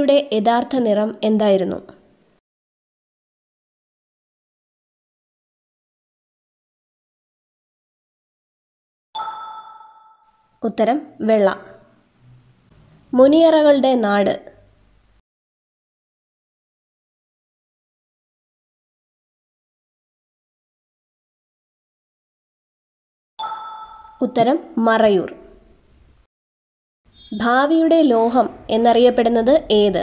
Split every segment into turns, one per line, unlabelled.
ഭാവിയുടെ യഥാർത്ഥ നിറം എന്തായിരുന്നു ഉത്തരം വെള്ള മുനിയറകളുടെ നാട് ഉത്തരം മറയൂർ ഭാവിയുടെ ലോഹം എന്നറിയപ്പെടുന്നത് ഏത്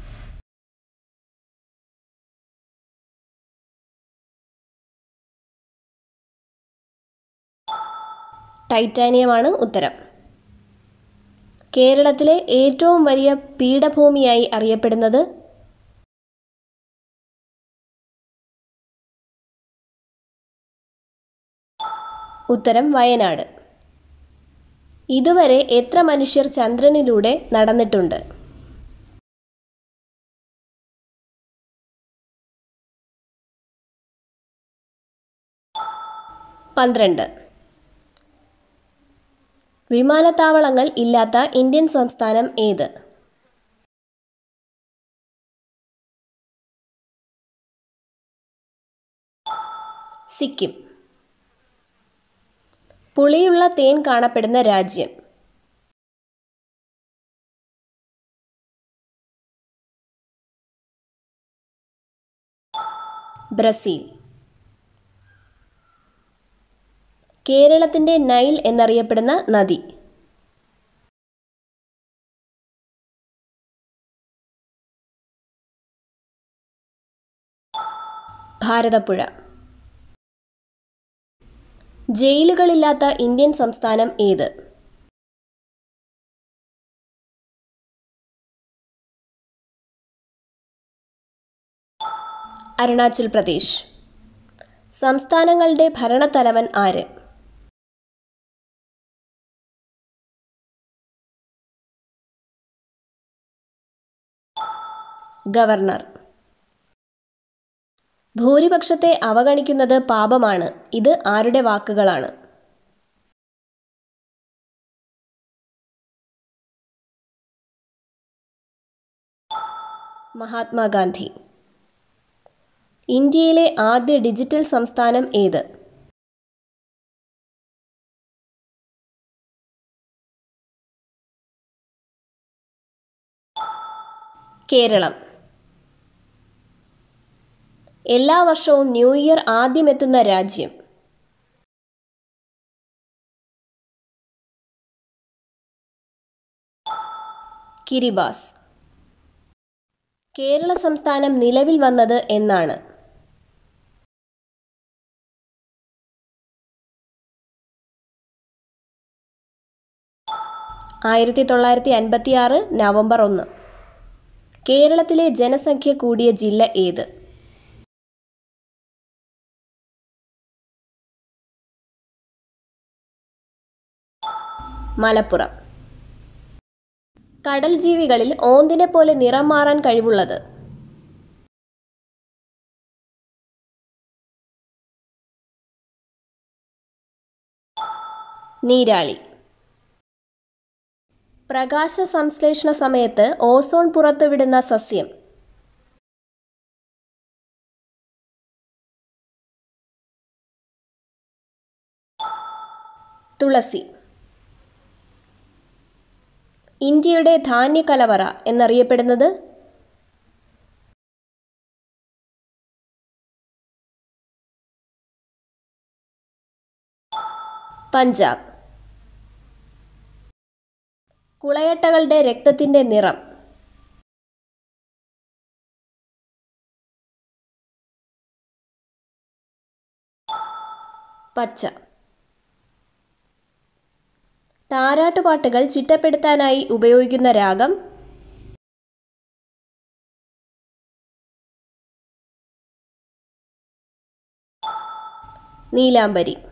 ടൈറ്റാനിയമാണ് ഉത്തരം കേരളത്തിലെ ഏറ്റവും വലിയ പീഠഭൂമിയായി അറിയപ്പെടുന്നത് ഉത്തരം വയനാട് ഇതുവരെ എത്ര മനുഷ്യർ ചന്ദ്രനിലൂടെ നടന്നിട്ടുണ്ട് പന്ത്രണ്ട് വിമാനത്താവളങ്ങൾ ഇല്ലാത്ത ഇന്ത്യൻ സംസ്ഥാനം ഏത് സിക്കിം പുളിയുള്ള തേൻ കാണപ്പെടുന്ന രാജ്യം ബ്രസീൽ കേരളത്തിൻ്റെ നൈൽ എന്നറിയപ്പെടുന്ന നദി ഭാരതപ്പുഴ ജയിലുകളില്ലാത്ത ഇന്ത്യൻ സംസ്ഥാനം ഏത് അരുണാചൽ പ്രദേശ് സംസ്ഥാനങ്ങളുടെ ഭരണത്തലവൻ ആര് ഗവർണർ ഭൂരിപക്ഷത്തെ അവഗണിക്കുന്നത് പാപമാണ് ഇത് ആരുടെ വാക്കുകളാണ് മഹാത്മാഗാന്ധി ഇന്ത്യയിലെ ആദ്യ ഡിജിറ്റൽ സംസ്ഥാനം ഏത് കേരളം എല്ലാ വർഷവും ന്യൂ ഇയർ ആദ്യം എത്തുന്ന രാജ്യം കിരിബാസ് കേരള സംസ്ഥാനം നിലവിൽ വന്നത് എന്നാണ് ആയിരത്തി തൊള്ളായിരത്തി അൻപത്തി ആറ് നവംബർ ഒന്ന് കേരളത്തിലെ ജനസംഖ്യ കൂടിയ ജില്ല ഏത് മലപ്പുറം കടൽ ജീവികളിൽ ഓന്തിനെ പോലെ നിറം മാറാൻ കഴിവുള്ളത് നീരാളി പ്രകാശ സംശ്ലേഷണ സമയത്ത് ഓസോൺ പുറത്തുവിടുന്ന സസ്യം തുളസി ഇന്ത്യയുടെ ധാന്യകലവറ എന്നറിയപ്പെടുന്നത് പഞ്ചാബ് കുളയട്ടകളുടെ രക്തത്തിന്റെ നിറം പച്ച താരാട്ടുപാട്ടുകൾ ചിട്ടപ്പെടുത്താനായി ഉപയോഗിക്കുന്ന രാഗം നീലാംബരി